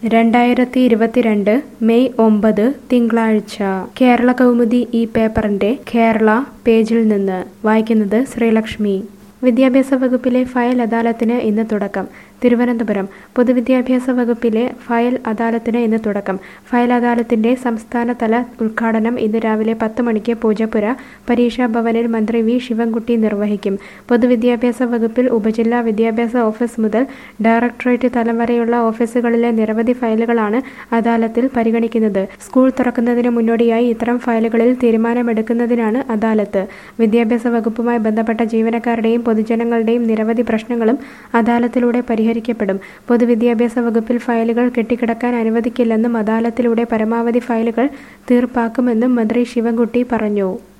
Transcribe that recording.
രണ്ടായിരത്തി ഇരുപത്തിരണ്ട് മെയ് ഒമ്പത് തിങ്കളാഴ്ച കേരള കൗമുദി ഈ പേപ്പറിന്റെ കേരള പേജിൽ നിന്ന് വായിക്കുന്നത് ശ്രീലക്ഷ്മി വിദ്യാഭ്യാസ വകുപ്പിലെ ഫയൽ അദാലത്തിന് ഇന്ന് തുടക്കം തിരുവനന്തപുരം പൊതുവിദ്യാഭ്യാസ വകുപ്പിലെ ഫയൽ അദാലത്തിന് ഇന്ന് തുടക്കം ഫയൽ അദാലത്തിന്റെ സംസ്ഥാനതല ഉദ്ഘാടനം ഇന്ന് രാവിലെ പത്ത് മണിക്ക് പൂജപ്പുര പരീക്ഷാ ഭവനിൽ മന്ത്രി വി ശിവൻകുട്ടി നിർവഹിക്കും പൊതുവിദ്യാഭ്യാസ വകുപ്പിൽ ഉപജില്ലാ വിദ്യാഭ്യാസ ഓഫീസ് മുതൽ ഡയറക്ടറേറ്റ് തലം വരെയുള്ള ഓഫീസുകളിലെ നിരവധി ഫയലുകളാണ് അദാലത്തിൽ പരിഗണിക്കുന്നത് സ്കൂൾ തുറക്കുന്നതിന് മുന്നോടിയായി ഇത്തരം ഫയലുകളിൽ തീരുമാനമെടുക്കുന്നതിനാണ് അദാലത്ത് വിദ്യാഭ്യാസ വകുപ്പുമായി ബന്ധപ്പെട്ട ജീവനക്കാരുടെയും പൊതുജനങ്ങളുടെയും നിരവധി പ്രശ്നങ്ങളും അദാലത്തിലൂടെ പരിഹരിക്കപ്പെടും പൊതുവിദ്യാഭ്യാസ വകുപ്പിൽ ഫയലുകൾ കെട്ടിക്കിടക്കാൻ അനുവദിക്കില്ലെന്നും അദാലത്തിലൂടെ പരമാവധി ഫയലുകൾ തീർപ്പാക്കുമെന്നും മന്ത്രി ശിവൻകുട്ടി പറഞ്ഞു